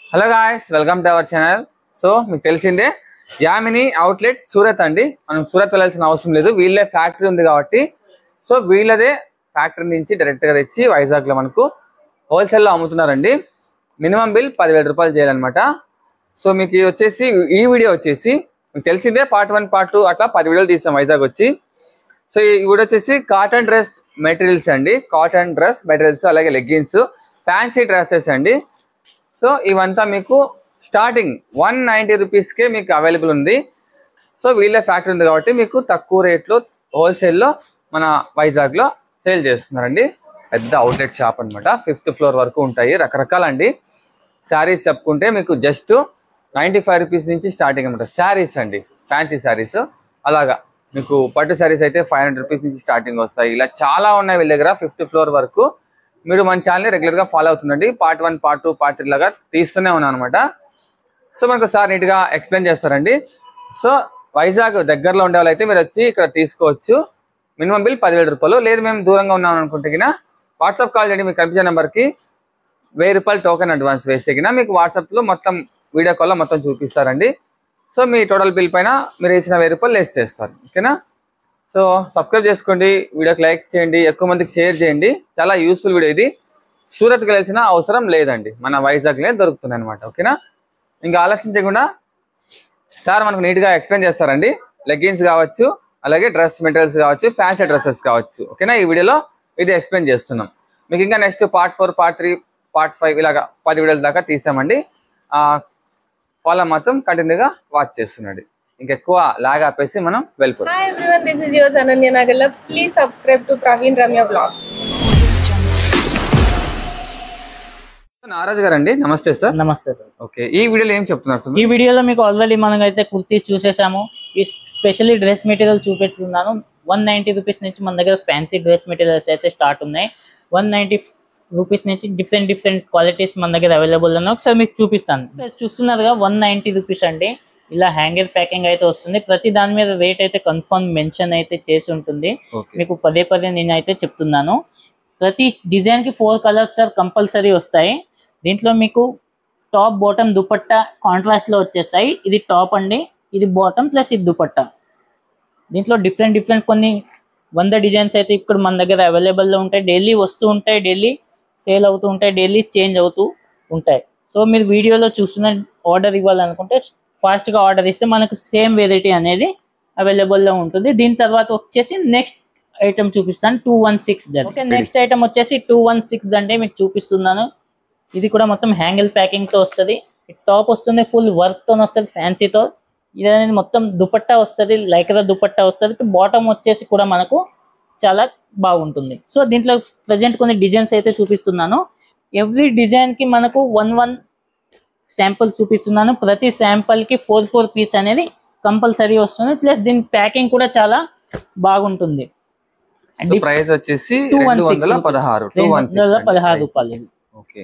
Hello guys welcome to our channel so మీకు తెలిసిందే Yamini outlet Surat అండి మనం సూరత్ వెళ్ళాల్సిన అవసరం లేదు వీళ్ళే ఫ్యాక్టరీ ఉంది కాబట్టి సో వీళ్ళదే ఫ్యాక్టరీ నుంచి డైరెక్ట్ గా తెచ్చి వైజాగ్ లో మనకు హోల్సేల్ లో అమ్ముతున్నారండి మినిమం బిల్ పదివేల రూపాయలు చేయాలన్నమాట సో మీకు ఇది వచ్చేసి ఈ వీడియో వచ్చేసి మీకు తెలిసిందే పార్ట్ వన్ పార్ట్ టూ అట్లా పది వీడియోలు తీసాం వైజాగ్ వచ్చి సో ఈ వీడియో వచ్చేసి కాటన్ డ్రెస్ మెటీరియల్స్ అండి కాటన్ డ్రెస్ మెటీరియల్స్ అలాగే లెగ్గిన్స్ ఫ్యాన్సీ డ్రెస్సెస్ అండి సో ఇవంతా మీకు స్టార్టింగ్ వన్ నైంటీ రూపీస్కే మీకు అవైలబుల్ ఉంది సో వీళ్ళే ఫ్యాక్టరీ ఉంది కాబట్టి మీకు తక్కువ రేట్లో హోల్సేల్లో మన వైజాగ్లో సేల్ చేస్తున్నారండి పెద్ద అవుట్లెట్ షాప్ అన్నమాట ఫిఫ్త్ ఫ్లోర్ వరకు ఉంటాయి రకరకాలండి శారీస్ చెప్పుకుంటే మీకు జస్ట్ నైంటీ ఫైవ్ రూపీస్ నుంచి స్టార్టింగ్ అనమాట శారీస్ అండి ఫ్యాన్సీ శారీస్ అలాగా మీకు పట్టు శారీస్ అయితే ఫైవ్ హండ్రెడ్ రూపీస్ నుంచి స్టార్టింగ్ వస్తాయి ఇలా చాలా ఉన్నాయి వీళ్ళ దగ్గర ఫిఫ్త్ ఫ్లోర్ వరకు మీరు మన ఛానల్ని రెగ్యులర్గా ఫాలో అవుతుండండి part one part two part three లాగా తీస్తూనే ఉన్నాను అనమాట సో మనకు సార్ నీట్గా ఎక్స్ప్లెయిన్ చేస్తారండి సో వైజాగ్ దగ్గరలో ఉండే వాళ్ళైతే మీరు వచ్చి ఇక్కడ తీసుకోవచ్చు మినిమం బిల్ పదివేల రూపాయలు లేదు మేము దూరంగా ఉన్నాం అనుకుంటే గిన వాట్సాప్ కాల్ చేయండి మీకు కనిపించే నెంబర్కి వెయ్యి రూపాయలు టోకెన్ అడ్వాన్స్ వేస్తే గిన మీకు వాట్సాప్లో మొత్తం వీడియో కాల్లో మొత్తం చూపిస్తారండి సో మీ టోటల్ బిల్ పైన మీరు వేసిన వెయ్యి రూపాయలు లెస్ చేస్తారు ఓకేనా సో సబ్స్క్రైబ్ చేసుకోండి వీడియోకి లైక్ చేయండి ఎక్కువ మందికి షేర్ చేయండి చాలా యూస్ఫుల్ వీడియో ఇది సూరత్కి వెళ్ళాల్సిన అవసరం లేదండి మన వైజాగ్లే దొరుకుతుంది అనమాట ఓకేనా ఇంకా ఆలోచించకుండా సార్ మనకు నీట్గా ఎక్స్ప్లెయిన్ చేస్తారండి లెగ్గిన్స్ కావచ్చు అలాగే డ్రెస్ మెటీరియల్స్ కావచ్చు ఫ్యాన్సీ డ్రెస్సెస్ కావచ్చు ఓకేనా ఈ వీడియోలో ఇది ఎక్స్ప్లెయిన్ చేస్తున్నాం మీకు ఇంకా next part four part three part five ఇలాగా పది వీడియోల దాకా తీసామండి ఫాలో మాత్రం కంటిన్యూగా వాచ్ చేస్తున్నాడు ఇంకెక్కువ లాగ్ ఆపేసి మనం వెళ్ళిపోతాం Hi everyone, this is yours Ananya Nagala. Please subscribe to Praveen Ramya Vlogs. నారాజు గారు అండి నమస్తే సార్ నమస్తే సార్ ఓకే ఈ వీడియోలో ఏం చెప్తున్నారు సార్ ఈ వీడియోలో మీకు ఆల్రెడీ మనం అయితే కుర్తీస్ చూసేసాము ఈ స్పెషల్లీ డ్రెస్ మెటీరియల్ చూపెడుతున్నాను వన్ నైంటీ రూపీస్ నుంచి మన దగ్గర ఫ్యాన్సీ డ్రెస్ మెటీరియల్స్ అయితే స్టార్ట్ ఉన్నాయి వన్ నైంటీ రూపీస్ నుంచి డిఫరెంట్ డిఫరెంట్ క్వాలిటీస్ మన దగ్గర అవైలబుల్ ఉన్నాయి ఒకసారి మీకు చూపిస్తాను Guys, చూస్తున్నారుగా వన్ నైంటీ రూపీస్ అండి ఇలా హ్యాంగర్ ప్యాకింగ్ అయితే వస్తుంది ప్రతి దాని మీద రేట్ అయితే కన్ఫర్మ్ మెన్షన్ అయితే చేసి ఉంటుంది ఓకే మీకు పదే పదే నేను అయితే చెప్తున్నాను ప్రతి డిజైన్ కి ఫోర్ కలర్స్ సార్ కంపల్సరీ వస్తాయి దీంట్లో మీకు టాప్ బాటమ్ దుపట్టా కాంట్రాస్ట్ లో వచ్చేస్తాయి ఇది టాప్ అండి ఇది బాటమ్ ప్లస్ ఇది దుపట్టా దీంట్లో డిఫరెంట్ డిఫరెంట్ కొన్ని వంద డిజైన్స్ అయితే ఇప్పుడు మన దగ్గర అవైలబుల్ లో ఉంటాయి డైలీ వస్తూ ఉంటాయి డైలీ సేల్ అవుతూ ఉంటాయి డైలీ చేంజ్ అవుతూ ఉంటాయి సో మీరు వీడియోలో చూస్తున్న ఆర్డర్ ఇవ్వాలనుకుంటే ఫాస్ట్ గా ఆర్డర్ ఇస్తే మనకు సేమ్ వెరైటీ అనేది అవైలబుల్ లో ఉంటుంది దీని తర్వాత వచ్చేసి నెక్స్ట్ ఐటమ్ చూపిస్తాను two one six okay next item వచ్చేసి టూ వన్ సిక్స్ అంటే మీకు చూపిస్తున్నాను ఇది కూడా మొత్తం హ్యాంగిల్ ప్యాకింగ్ తో వస్తుంది టాప్ వస్తుంది ఫుల్ వర్క్ తో వస్తుంది ఫ్యాన్సీతో ఇది అనేది మొత్తం దుపట్టా వస్తుంది లైక్రా దుపట్టా వస్తుంది బాటమ్ వచ్చేసి కూడా మనకు చాలా బాగుంటుంది సో దీంట్లో ప్రజెంట్ కొన్ని డిజైన్స్ అయితే చూపిస్తున్నాను ఎవ్రీ డిజైన్ కి మనకు వన్ వన్ శాంపుల్ చూపిస్తున్నాను ప్రతి శాంపుల్ కి ఫోర్ ఫోర్ పీస్ అనేది కంపల్సరీ వస్తుంది ప్లస్ దీని ప్యాకింగ్ కూడా చాలా బాగుంటుంది సో ప్రైస్ వచ్చేసి 216 రెండు వందల పదహారు టూ రెండు వన్ వందల పదహారు రూపాయలు ఇది. ఓకే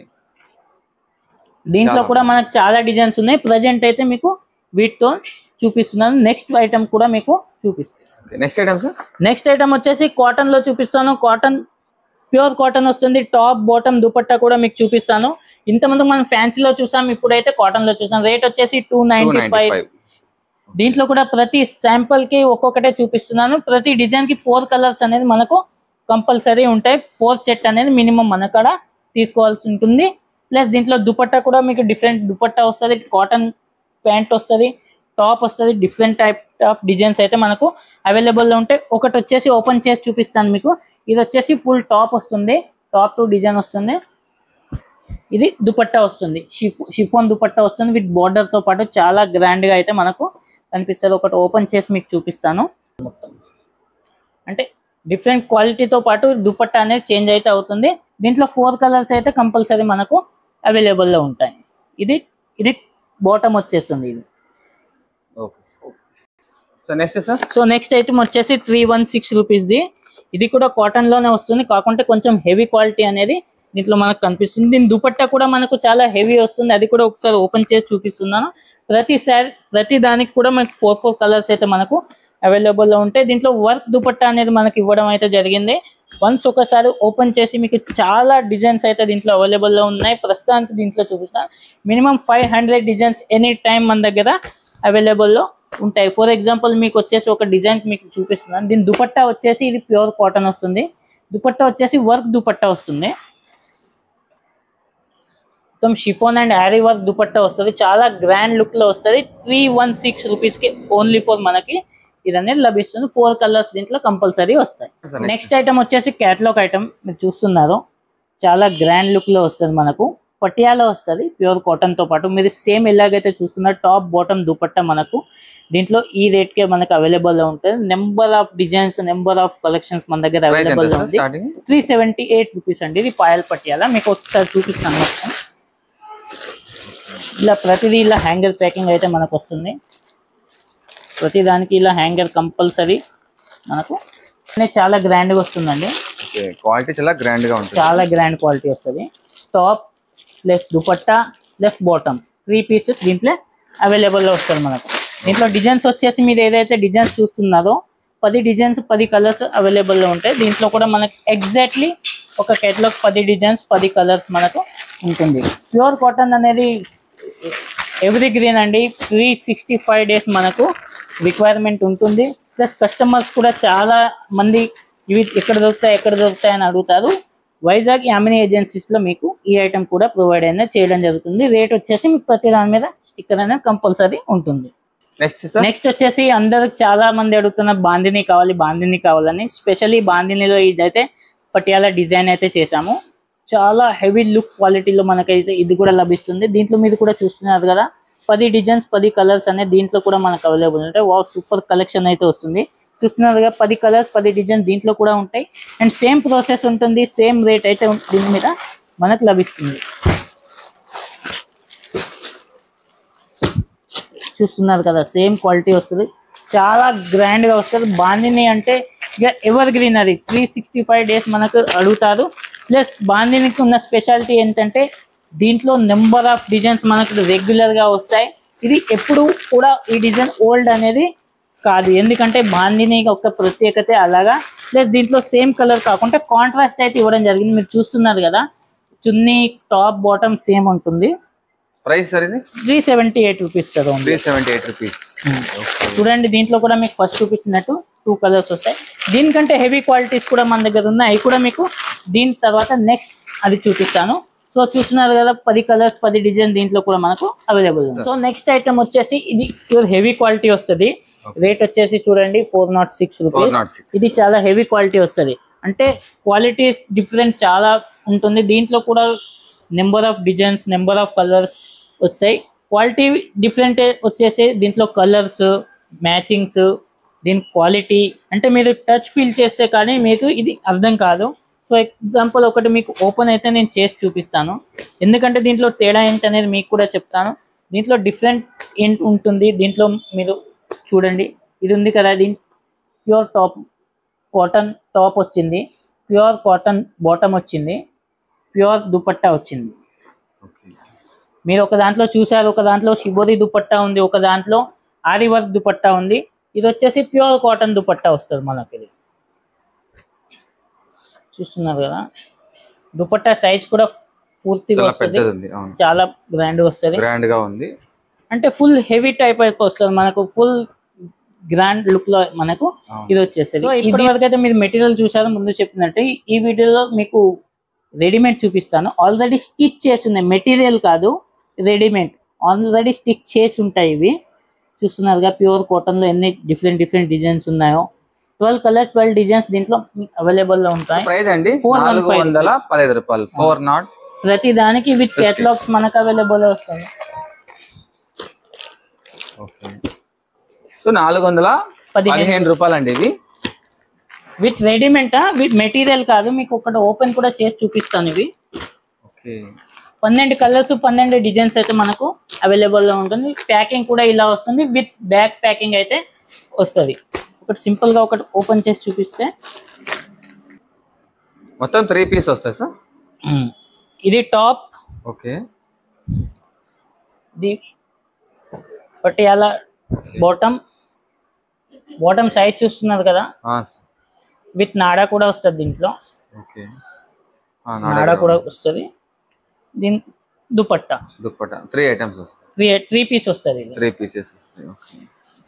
దీంట్లో చాలా కూడా మనకు చాలా డిజైన్స్ ఉన్నాయి ప్రజెంట్ అయితే మీకు వీటితో చూపిస్తున్నాను నెక్స్ట్ ఐటమ్ కూడా మీకు చూపిస్తాను next item sir next item వచ్చేసి కాటన్ లో చూపిస్తాను కాటన్ ప్యూర్ కాటన్ వస్తుంది టాప్ బాటమ్ దుపట్టా కూడా మీకు చూపిస్తాను ఇంతకుముందు మనం ఫ్యాన్సీలో చూసాం ఇప్పుడైతే కాటన్ లో చూసాం రేట్ వచ్చేసి two two ninety ninety five five దీంట్లో కూడా ప్రతి శాంపుల్ కి ఒక్కొక్కటే చూపిస్తున్నాను ప్రతి డిజైన్ కి ఫోర్ కలర్స్ అనేది మనకు కంపల్సరీ ఉంటాయి ఫోర్ సెట్ అనేది మినిమం మన కాడ తీసుకోవాల్సి ఉంటుంది ప్లస్ దీంట్లో దుపట్టా కూడా మీకు డిఫరెంట్ దుపట్టా వస్తుంది కాటన్ ప్యాంట్ వస్తుంది టాప్ వస్తుంది డిఫరెంట్ టైప్ ఆఫ్ డిజైన్స్ అయితే మనకు అవైలబుల్ లో ఉంటాయి ఒకటి వచ్చేసి ఓపెన్ చేసి చూపిస్తాను మీకు ఇది వచ్చేసి ఫుల్ టాప్ వస్తుంది టాప్ టు డిజైన్ వస్తుంది ఇది దుపట్టా వస్తుంది షిఫ్ షిఫోన్ దుపట్టా వస్తుంది విత్ బార్డర్ తో పాటు చాలా గ్రాండ్ గా అయితే మనకు కనిపిస్తుంది ఒకటి ఓపెన్ చేసి మీకు చూపిస్తాను మొత్తం అంటే డిఫరెంట్ క్వాలిటీతో పాటు దుపట్టా అనేది చేంజ్ అయితే అవుతుంది దీంట్లో ఫోర్ కలర్స్ అయితే కంపల్సరీ మనకు అవైలబుల్ లో ఉంటాయి ఇది ఇది బాటమ్ వచ్చేస్తుంది ఇది okay so next sir so next item వచ్చేసి త్రీ వన్ సిక్స్ రూపీస్ది ఇది కూడా కాటన్ లోనే వస్తుంది కాకుంటే కొంచెం హెవీ క్వాలిటీ అనేది దీంట్లో మనకు కనిపిస్తుంది దీని దుపట్టా కూడా మనకు చాలా హెవీ వస్తుంది అది కూడా ఒకసారి ఓపెన్ చేసి చూపిస్తున్నాను ప్రతి సారీ ప్రతి దానికి కూడా మనకు ఫోర్ ఫోర్ కలర్స్ అయితే మనకు అవైలబుల్ లో ఉంటాయి దీంట్లో వర్క్ దుపట్టా అనేది మనకి ఇవ్వడం అయితే జరిగింది వన్స్ ఒకసారి ఓపెన్ చేసి మీకు చాలా డిజైన్స్ అయితే దీంట్లో అవైలబుల్ లో ఉన్నాయి ప్రస్తుతానికి దీంట్లో చూపిస్తాను minimum five hundred designs any time మన దగ్గర అవైలబుల్ లో ఉంటాయి ఫర్ ఎగ్జాంపుల్ మీకు వచ్చేసి ఒక డిజైన్ మీకు చూపిస్తున్నాను దీని దుపట్టా వచ్చేసి ఇది ప్యూర్ కాటన్ వస్తుంది దుపట్టా వచ్చేసి వర్క్ దుపట్టా వస్తుంది మొత్తం chiffon and heavy work dupatta వస్తుంది చాలా గ్రాండ్ లుక్ లో వస్తుంది త్రీ వన్ సిక్స్ రూపీస్ కి ఓన్లీ ఫర్ మనకి ఇది అనేది లభిస్తుంది ఫోర్ కలర్స్ దీంట్లో కంపల్సరీ వస్తాయి నెక్స్ట్ ఐటమ్ వచ్చేసి క్యాటలాగ్ ఐటమ్ మీరు చూస్తున్నారు చాలా గ్రాండ్ లుక్ లో వస్తుంది మనకు పటియాలా వస్తుంది ప్యూర్ కాటన్ తో పాటు మీరు సేమ్ ఎలాగైతే చూస్తున్నారు టాప్ బాటమ్ దుపట్టా మనకు దీంట్లో ఈ రేట్ కే మనకు అవైలబుల్ లో ఉంటుంది number of designs number of collections మన దగ్గర ప్రైస్ అవైలబుల్ ఎంత లో సార్ ఉంది starting three seventy eight rupees అండి ఇది పాయల్ పట్టియాల మీకు ఒకసారి చూపిస్తాను మొత్తం ఇలా ప్రతిదీ ఇలా హ్యాంగర్ ప్యాకింగ్ అయితే మనకు వస్తుంది ప్రతి దానికి ఇలా హ్యాంగర్ కంపల్సరీ మనకు అనేది చాలా గ్రాండ్గా వస్తుందండి ఓకే క్వాలిటీ చాలా గ్రాండ్ గా ఉంటుంది చాలా గ్రాండ్ క్వాలిటీ వస్తుంది top plus dupatta plus bottom three pieces దీంట్లో అవైలబుల్లో వస్తుంది మనకు దీంట్లో డిజైన్స్ వచ్చేసి మీరు ఏదైతే డిజైన్స్ చూస్తున్నారో పది డిజైన్స్ పది కలర్స్ అవైలబుల్లో ఉంటాయి దీంట్లో కూడా మనకు ఎగ్జాక్ట్లీ ఒక కేటలాగ్ పది డిజైన్స్ పది కలర్స్ మనకు ఉంటుంది ప్యూర్ కాటన్ అనేది ఎవ్రీ గ్రీన్ అండి త్రీ సిక్స్టీ ఫైవ్ డేస్ మనకు రిక్వైర్మెంట్ ఉంటుంది ప్లస్ కస్టమర్స్ కూడా చాలా మంది ఇవి ఎక్కడ దొరుకుతాయి ఎక్కడ దొరుకుతాయి అని అడుగుతారు వైజాగ్ యామినీ ఏజెన్సీస్ లో మీకు ఈ ఐటమ్ కూడా ప్రొవైడ్ అనేది చేయడం జరుగుతుంది రేట్ వచ్చేసి మీకు ప్రతి దాని మీద స్టిక్కర్ అనేది కంపల్సరీ ఉంటుంది నెక్స్ట్ సార్ నెక్స్ట్ వచ్చేసి అందరికి చాలా మంది అడుగుతున్న బాందిని కావాలి బాందిని కావాలని స్పెషల్లీ బాందినిలో ఇదైతే పటియాలా డిజైన్ అయితే చేశాము చాలా హెవీ లుక్ క్వాలిటీలో మనకైతే ఇది కూడా లభిస్తుంది దీంట్లో మీరు కూడా చూస్తున్నారు కదా పది డిజైన్స్ పది కలర్స్ అనేది దీంట్లో కూడా మనకు అవైలబుల్ ఉంటాయి వా సూపర్ కలెక్షన్ అయితే వస్తుంది చూస్తున్నారు కదా పది కలర్స్ పది డిజైన్ దీంట్లో కూడా ఉంటాయి అండ్ సేమ్ ప్రాసెస్ ఉంటుంది సేమ్ రేట్ అయితే ఉం- దీని మీద మనకు లభిస్తుంది చూస్తున్నారు కదా సేమ్ క్వాలిటీ వస్తుంది చాలా గ్రాండ్ గా వస్తుంది బాందిని అంటే ఇక ఎవర్ గ్రీన్ అది త్రీ సిక్స్టీ ఫైవ్ డేస్ మనకు అడుగుతారు ప్లస్ బాందినికి ఉన్న స్పెషాలిటీ ఏంటంటే దీంట్లో నెంబర్ ఆఫ్ డిజైన్స్ మనకు రెగ్యులర్ గా వస్తాయి ఇది ఎప్పుడు కూడా ఈ డిజైన్ ఓల్డ్ అనేది కాదు ఎందుకంటే బాందిని ఒక ప్రత్యేకత అలాగా ప్లస్ దీంట్లో సేమ్ కలర్ కాకుండా కాంట్రాస్ట్ అయితే ఇవ్వడం జరిగింది మీరు చూస్తున్నారు కదా చున్నీ టాప్ బాటమ్ సేమ్ ఉంటుంది ప్రైస్ సార్ ఇది three seventy eight rupees sir only three seventy eight rupees చూడండి దీంట్లో కూడా మీకు ఫస్ట్ చూపించినట్టు టూ కలర్స్ వస్తాయి దీనికంటే హెవీ క్వాలిటీస్ కూడా మన దగ్గర ఉన్నాయి అవి కూడా మీకు దీని తర్వాత నెక్స్ట్ అది చూపిస్తాను సో చూస్తున్నారు కదా పది కలర్స్ పది డిజైన్ దీంట్లో కూడా మనకు అవైలబుల్ ఉంది సో నెక్స్ట్ ఐటమ్ వచ్చేసి ఇది ప్యూర్ హెవీ క్వాలిటీ వస్తుంది రేట్ వచ్చేసి చూడండి ఫోర్ నాట్ సిక్స్ రూపీస్ 406. ఇది చాలా హెవీ క్వాలిటీ వస్తుంది అంటే క్వాలిటీస్ డిఫరెంట్ చాలా ఉంటుంది దీంట్లో కూడా number of designs number of colours వస్తాయి క్వాలిటీ డిఫరెంట్ వచ్చేసి దీంట్లో కలర్స్ మ్యాచింగ్స్ దీని క్వాలిటీ అంటే మీరు టచ్ ఫీల్ చేస్తే కానీ మీకు ఇది అర్థం కాదు సో ఎగ్జాంపుల్ ఒకటి మీకు ఓపెన్ అయితే నేను చేసి చూపిస్తాను ఎందుకంటే దీంట్లో తేడా ఏంటి అనేది మీకు కూడా చెప్తాను దీంట్లో డిఫరెంట్ ఏంటి ఉంటుంది దీంట్లో మీరు చూడండి ఇది ఉంది కదా దీని ప్యూర్ టాప్ కాటన్ టాప్ వచ్చింది ప్యూర్ కాటన్ బాటమ్ వచ్చింది ప్యూర్ దుపట్టా వచ్చింది ఓకే మీరు ఒక దాంట్లో చూసారు ఒక దాంట్లో షిబోరి దుపట్టా ఉంది ఒక దాంట్లో ఆరి వర్క్ దుపట్టా ఉంది ఇది వచ్చేసి ప్యూర్ కాటన్ దుపట్టా వస్తుంది మనకి ఇది చూస్తున్నారు కదా దుపట్టా సైజ్ కూడా పూర్తిగా చాలా వస్తుంది పెద్దది ఉంది అవును చాలా గ్రాండ్ వస్తుంది గ్రాండ్ గా ఉంది అంటే ఫుల్ హెవీ టైప్ అయితే వస్తుంది మనకు ఫుల్ గ్రాండ్ లుక్ లో మనకు అవును. ఇది వచ్చేసి ఇప్పటి వరకు అయితే మీరు మెటీరియల్ చూసారు ముందు చెప్పినట్టు ఈ వీడియోలో మీకు రెడీమేడ్ చూపిస్తాను ఆల్రెడీ స్టిచ్ చేసి ఉన్నాయి మెటీరియల్ కాదు రెడీమేడ్ ఆల్రెడీ స్టిచ్ చేసి ఉంటాయి ఇవి చూస్తున్నారుగా ప్యూర్ కాటన్ లో ఎన్ని డిఫరెంట్ డిఫరెంట్ డిజైన్స్ ఉన్నాయో ట్వెల్వ్ కలర్ ట్వెల్వ్ డిజైన్స్ దీంట్లో మీకు అవైలబుల్ లో ఉంటాయి ప్రైస్ అండి 415 నాలుగు వందల పదహైదు రూపాయలు ఫోర్ నాట్ ప్రతి దానికి విత్ కేటలాగ్స్ మనకు అవైలబుల్ వస్తుంది ఓకే సో నాలుగు వందల పదిహేను పదిహేను రూపాయలు అండి ఇది విత్ రెడీమేడ్ విత్ మెటీరియల్ కాదు మీకు ఒకటి ఓపెన్ కూడా చేసి చూపిస్తాను ఇవి ఓకే పన్నెండు కలర్స్ పన్నెండు డిజైన్స్ అయితే మనకు అవైలబుల్ లో ఉంటుంది ప్యాకింగ్ కూడా ఇలా వస్తుంది విత్ బ్యాక్ ప్యాకింగ్ అయితే వస్తుంది ఒకటి సింపుల్ గా ఒకటి ఓపెన్ చేసి చూపిస్తే మొత్తం త్రీ పీస్ వస్తాయి సార్ ఉమ్, ఇది టాప్ ఓకే ఇది పటియాలా బాటమ్ బాటమ్ సైజ్ చూస్తున్నారు కదా ఆ, విత్ నాడా కూడా వస్తుంది దీంట్లో ఓకే నాడా కూడా వస్తుంది దీని దుపట్టా దుప్పట త్రీ ఐటమ్స్ వస్తాయి త్రీ త్రీ పీస్ వస్తుంది ఇది త్రీ పీసెస్ వస్తాయి ఓకే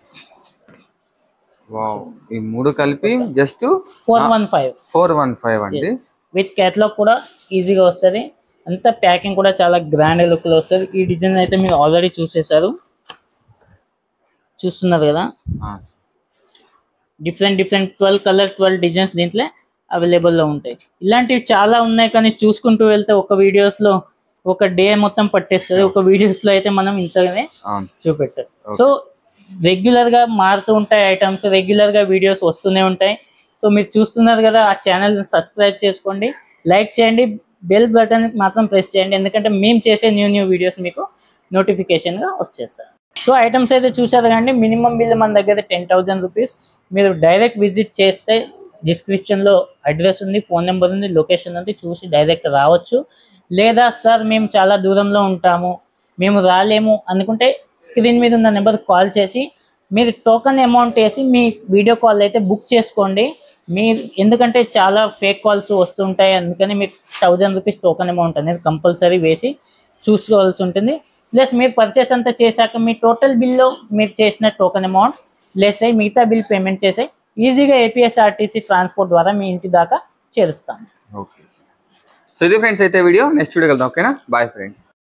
వావ్ ఈ మూడు కలిపి just four one five four one five అండి విత్ క్యాట్లాగ్ కూడా ఈజీగా వస్తుంది అంతా ప్యాకింగ్ కూడా చాలా గ్రాండ్ లుక్ లో వస్తుంది ఈ డిజైన్ అయితే మీరు ఆల్రెడీ చూసేసారు చూస్తున్నారు కదా ఆ, different different twelve colour twelve designs దీంట్లో available లో ఉంటాయి ఇలాంటివి చాలా ఉన్నాయి కానీ చూసుకుంటూ వెళ్తే ఒక videos లో ఒక డే మొత్తం పట్టేస్తుంది ఒక videos లో అయితే మనం ఇంతగానే అవును చూపెట్టారు సో రెగ్యులర్ గా మారుతూ ఉంటాయి ఐటమ్స్ రెగ్యులర్ గా వీడియోస్ వస్తూనే ఉంటాయి సో మీరు చూస్తున్నారు కదా ఆ ఛానల్ సబ్స్క్రైబ్ చేసుకోండి లైక్ చేయండి బెల్ బటన్ మాత్రం ప్రెస్ చేయండి ఎందుకంటే మేము చేసే న్యూ న్యూ వీడియోస్ మీకు నోటిఫికేషన్ గా వచ్చేస్తాయి సో ఐటమ్స్ అయితే చూసారు కానీ మినిమం బిల్ మన దగ్గర టెన్ థౌజండ్ రూపీస్ మీరు డైరెక్ట్ విజిట్ చేస్తే డిస్క్రిప్షన్ లో అడ్రస్ ఉంది ఫోన్ నెంబర్ ఉంది లొకేషన్ ఉంది చూసి డైరెక్ట్ రావచ్చు లేదా సార్ మేము చాలా దూరంలో ఉంటాము మేము రాలేము అనుకుంటే స్క్రీన్ మీద ఉన్న నెంబర్ కాల్ చేసి మీరు టోకన్ అమౌంట్ వేసి మీ వీడియో కాల్ అయితే బుక్ చేసుకోండి మీ ఎందుకంటే చాలా ఫేక్ కాల్స్ వస్తుంటాయి అందుకని మీకు థౌజండ్ రూపీస్ టోకన్ అమౌంట్ అనేది కంపల్సరీ వేసి చూసుకోవాల్సి ఉంటుంది ప్లస్ మీరు పర్చేస్ అంతా చేశాక మీ టోటల్ బిల్లో మీరు చేసిన టోకన్ అమౌంట్ లెస్ అయ్యి మిగతా బిల్ పేమెంట్ చేసి ఈజీగా ఏపీఎస్ఆర్టీసీ ట్రాన్స్పోర్ట్ ద్వారా మీ ఇంటి దాకా చేరుస్తాం ఓకే సో ఇది ఫ్రెండ్స్ అయితే వీడియో నెక్స్ట్ వీడియో వెళ్దాం ఓకేనా బాయ్ ఫ్రెండ్స్